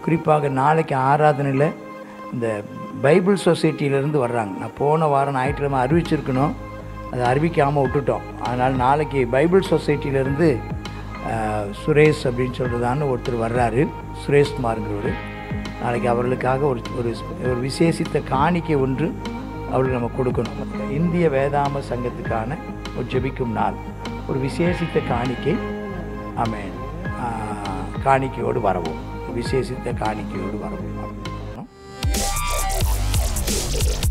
குறிப்பாக நாளைக்கு ஆராதனையில் இந்த பைபிள் சொசைட்டியிலேருந்து வர்றாங்க நான் போன வாரம் ஞாயிற்றுக்கிழமை அறிவிச்சிருக்கணும் அதை அறிவிக்காமல் விட்டுட்டோம் அதனால் நாளைக்கு பைபிள் சொசைட்டியிலேருந்து சுரேஷ் அப்படின்னு சொல்கிறதான்னு ஒருத்தர் வர்றாரு சுரேஷ்குமாருங்கிறவர் நாளைக்கு அவர்களுக்காக ஒரு ஒரு ஒரு விசேஷித்த காணிக்கை ஒன்று அவர்களுக்கு நம்ம கொடுக்கணும் இந்திய வேதாம சங்கத்துக்கான ஒரு ஜெபிக்கும் நாள் ஒரு விசேஷித்த காணிக்கை ஆமென் ஆ, காணிக்கையோடு வரவும் விசேஷித்த காணிக்கையோடு வரவும்